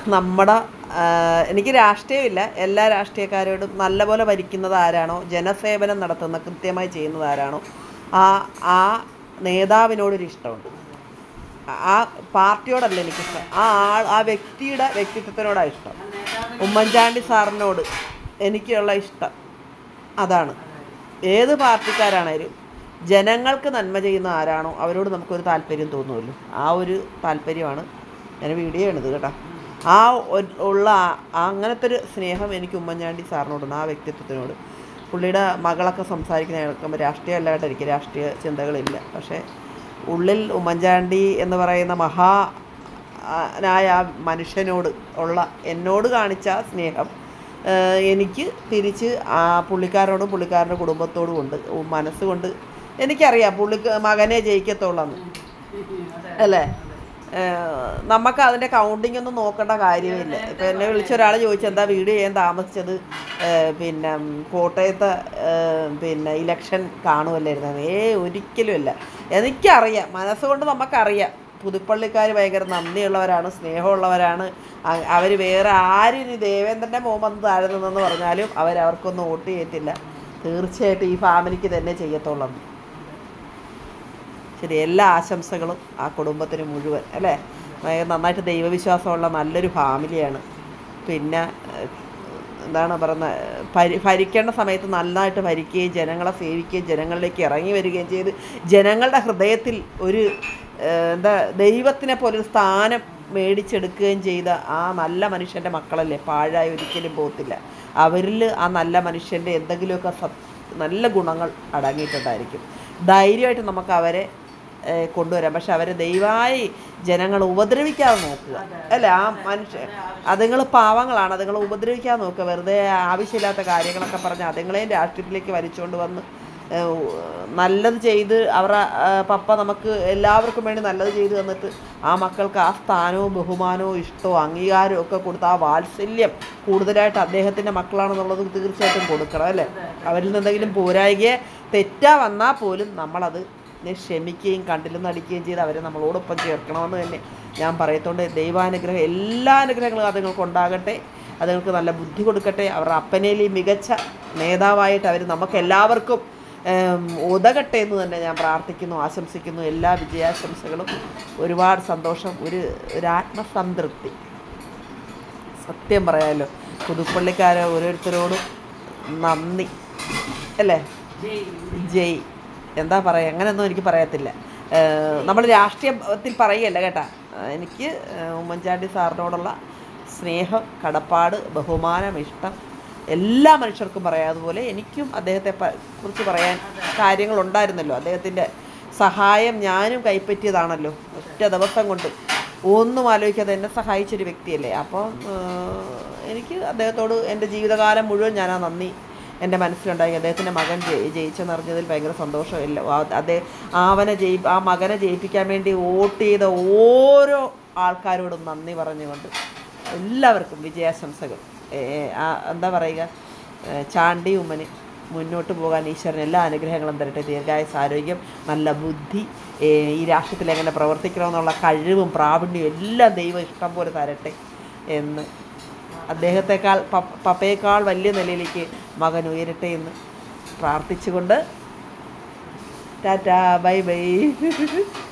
നമ്മുടെ ആ, എനിക്ക് രാഷ്ട്രീയമില്ല എല്ലാ രാഷ്ട്രീയക്കാരോടും നല്ലപോലെ ഭരിക്കുന്നത് ആരാണോ ജനസേവനം നടത്തുന്ന കൃത്യമായി ചെയ്യുന്നത് ആരാണോ ആ ആ നേതാവിനോടൊരു ഇഷ്ടമുണ്ട് ആ പാർട്ടിയോടല്ല എനിക്കിഷ്ടം ആ ആൾ ആ വ്യക്തിയുടെ വ്യക്തിത്വത്തിനോടാണ് ഇഷ്ടം ഉമ്മൻചാണ്ടി സാറിനോട് എനിക്കുള്ള ഇഷ്ടം അതാണ് ഏത് പാർട്ടിക്കാരാണേലും ജനങ്ങൾക്ക് നന്മ ചെയ്യുന്ന ആരാണോ അവരോട് നമുക്കൊരു താല്പര്യം തോന്നുമല്ലോ ആ ഒരു താല്പര്യമാണ് ഞാൻ വീഡിയോ ആണിത് കേട്ടോ ആ ഒ- ഉള്ള ആ- അങ്ങനത്തെ ഒരു സ്നേഹം എനിക്ക് ഉമ്മൻചാണ്ടി സാറിനോടുണ്ട് ആ വ്യക്തിത്വത്തിനോട് പുള്ളിയുടെ മകളൊക്കെ സംസാരിക്കുന്ന കേൾക്കുമ്പോൾ രാഷ്ട്രീയം അല്ലായിട്ട് എനിക്ക് രാഷ്ട്രീയ ചിന്തകളില്ല പക്ഷേ ഉള്ളിൽ ഉമ്മൻചാണ്ടി എന്ന് പറയുന്ന മഹാ ആ, നായ ആ മനുഷ്യനോട് ഉള്ള എന്നോട് കാണിച്ച ആ സ്നേഹം ഏഹ്, എനിക്ക് തിരിച്ച് ആ പുള്ളിക്കാരനോടും പുള്ളിക്കാരൻ്റെ കുടുംബത്തോടും ഉണ്ട് ഉ- മനസ്സുകൊണ്ട് എനിക്കറിയാം പുള്ളിക്ക് മകനെ ജയിക്കത്തുള്ളെന്ന് അല്ലേ ഏഹ്, നമുക്ക് അതിൻ്റെ കൗണ്ടിങ് ഒന്നും നോക്കേണ്ട കാര്യമില്ല ഇപ്പം എന്നെ വിളിച്ച ഒരാൾ ചോദിച്ചു എന്താ വീഡിയോ ചെയ്യാൻ താമസിച്ചത് ഏഹ്, പിന്നെ ഉം, കോട്ടയത്തെ ഏഹ്, പിന്നെ ഇലക്ഷൻ കാണുമല്ലായിരുന്നു ഏ ഒരിക്കലുമല്ല എനിക്കറിയാം മനസ്സുകൊണ്ട് നമുക്കറിയാം പുതുപ്പള്ളിക്കാർ ഭയങ്കര നന്ദിയുള്ളവരാണ് സ്നേഹമുള്ളവരാണ് അവർ വേറെ ആരും ഇനി ദേവേന്ദ്രൻ്റെ മോൻ വന്ന് താഴെ നിന്നെന്ന് പറഞ്ഞാലും അവരവർക്കൊന്നും വോട്ട് ചെയ്യത്തില്ല തീർച്ചയായിട്ടും ഈ ഫാമിലിക്ക് തന്നെ ചെയ്യത്തുള്ളൂ ശരി എല്ലാ ആശംസകളും ആ കുടുംബത്തിന് മുഴുവൻ അല്ലേ ഭയങ്കര നന്നായിട്ട് ദൈവവിശ്വാസമുള്ള നല്ലൊരു ഫാമിലിയാണ് പിന്നെ ഏഹ്, എന്താണ് പറയുന്നത് ഭരി ഭരിക്കേണ്ട സമയത്ത് നന്നായിട്ട് ഭരിക്കുകയും ജനങ്ങളെ സേവിക്കുകയും ജനങ്ങളിലേക്ക് ഇറങ്ങി വരികയും ചെയ്ത് ജനങ്ങളുടെ ഹൃദയത്തിൽ ഒരു ഏഹ്, എന്താ ദൈവത്തിനെ പോലെ ഒരു സ്ഥാനം മേടിച്ചെടുക്കുകയും ചെയ്ത ആ നല്ല മനുഷ്യൻ്റെ മക്കളല്ലേ പാഴായി ഒരിക്കലും പോകത്തില്ല അവരിൽ ആ നല്ല മനുഷ്യൻ്റെ എന്തെങ്കിലുമൊക്കെ സത് നല്ല ഗുണങ്ങൾ അടങ്ങിയിട്ടുണ്ടായിരിക്കും ധൈര്യമായിട്ട് നമുക്ക് അവരെ ഏഹ്, കൊണ്ടുവരാം പക്ഷെ അവരെ ദയവായി ജനങ്ങൾ ഉപദ്രവിക്കാതെ നോക്കുക അല്ലേ ആ മനുഷ്യ അതുങ്ങൾ പാവങ്ങളാണ് അതുങ്ങൾ ഉപദ്രവിക്കാതെ നോക്കുക വെറുതെ ആവശ്യമില്ലാത്ത കാര്യങ്ങളൊക്കെ പറഞ്ഞ് അതുങ്ങളെയും രാഷ്ട്രീയത്തിലേക്ക് വലിച്ചുകൊണ്ട് വന്ന് ഏഹ്, നല്ലത് ചെയ്ത് അവരുടെ ആ, പപ്പ നമുക്ക് എല്ലാവർക്കും വേണ്ടി നല്ലത് ചെയ്ത് തന്നിട്ട് ആ മക്കൾക്ക് ആ സ്ഥാനവും ബഹുമാനവും ഇഷ്ടവും അംഗീകാരവും ഒക്കെ കൊടുത്ത് ആ വാത്സല്യം കൂടുതലായിട്ട് അദ്ദേഹത്തിൻ്റെ മക്കളാണെന്നുള്ളത് തീർച്ചയായിട്ടും കൊടുക്കണം അല്ലേ അവരിൽ നിന്ന് എന്തെങ്കിലും പോരായികയെ തെറ്റാ വന്നാൽ പോലും നമ്മളത് നെ ക്ഷമിക്കുകയും കണ്ടില്ലെന്ന് അടിക്കുകയും ചെയ്ത് അവരെ നമ്മളോടൊപ്പം ചേർക്കണമെന്ന് തന്നെ ഞാൻ പറയത്തോണ്ട് ദൈവാനുഗ്രഹം എല്ലാ അനുഗ്രഹങ്ങളും അതുങ്ങൾക്ക് ഉണ്ടാകട്ടെ അതുങ്ങൾക്ക് നല്ല ബുദ്ധി കൊടുക്കട്ടെ അവരുടെ അപ്പനേലി മികച്ച നേതാവായിട്ട് അവർ നമുക്ക് എല്ലാവർക്കും ഏം, ഉതകട്ടെ എന്ന് തന്നെ ഞാൻ പ്രാർത്ഥിക്കുന്നു ആശംസിക്കുന്നു എല്ലാ വിജയാശംസകളും ഒരുപാട് സന്തോഷം ഒരു ഒരു ആത്മസംതൃപ്തി സത്യം പറയാമല്ലോ പുതുപ്പള്ളിക്കാരെ ഓരോരുത്തരോടും നന്ദി അല്ലേ ജയ് എന്താ പറയുക അങ്ങനെയൊന്നും എനിക്ക് പറയത്തില്ല നമ്മൾ രാഷ്ട്രീയത്തിൽ പറയുകയല്ല കേട്ടാ ഏഹ് എനിക്ക് ഏഹ് ഉമ്മൻചാണ്ടി സാറിനോടുള്ള സ്നേഹം കടപ്പാട് ബഹുമാനം ഇഷ്ടം എല്ലാ മനുഷ്യർക്കും പറയാം അതുപോലെ എനിക്കും അദ്ദേഹത്തെ പ- കുറിച്ച് പറയാൻ കാര്യങ്ങളുണ്ടായിരുന്നല്ലോ അദ്ദേഹത്തിൻ്റെ സഹായം ഞാനും കൈപ്പറ്റിയതാണല്ലോ ഒറ്റ ദിവസം കൊണ്ട് ഒന്നും ആലോചിക്കാതെ എന്നെ സഹായിച്ചൊരു വ്യക്തിയല്ലേ അപ്പം ഏഹ് എനിക്ക് അദ്ദേഹത്തോട് എൻ്റെ ജീവിതകാലം മുഴുവൻ ഞാൻ ആ നന്ദി എൻ്റെ മനസ്സിലുണ്ടായി അദ്ദേഹത്തിൻ്റെ മകൻ ജയി- ജയിച്ചെന്നറിഞ്ഞതിൽ ഭയങ്കര സന്തോഷമില്ല അദ്ദേഹം അവനെ ജയി ആ മകനെ ജയിപ്പിക്കാൻ വേണ്ടി വോട്ട് ചെയ്ത ഓരോ ആൾക്കാരോടും നന്ദി പറഞ്ഞുകൊണ്ട് എല്ലാവർക്കും വിജയാശംസകൾ ഏ, ആ, എന്താ പറയുക ഏ, ചാണ്ടി ഉമ്മന് മുന്നോട്ട് പോകാൻ ഈശ്വരൻ എല്ലാ അനുഗ്രഹങ്ങളും തരട്ടെ ദീർഘായുസ് ആരോഗ്യം നല്ല ബുദ്ധി ഏ, ഈ രാഷ്ട്രത്തിൽ എങ്ങനെ പ്രവർത്തിക്കണമെന്നുള്ള കഴിവും പ്രാവീണ്യവും എല്ലാം ദൈവം ഇഷ്ടം പോലെ തരട്ടെ എന്ന് അദ്ദേഹത്തെക്കാൾ പപ്പ പപ്പയേക്കാൾ വലിയ നിലയിലേക്ക് മകൻ ഉയരട്ടെ എന്ന് പ്രാർത്ഥിച്ചുകൊണ്ട് ടാറ്റാ ബൈ ബൈ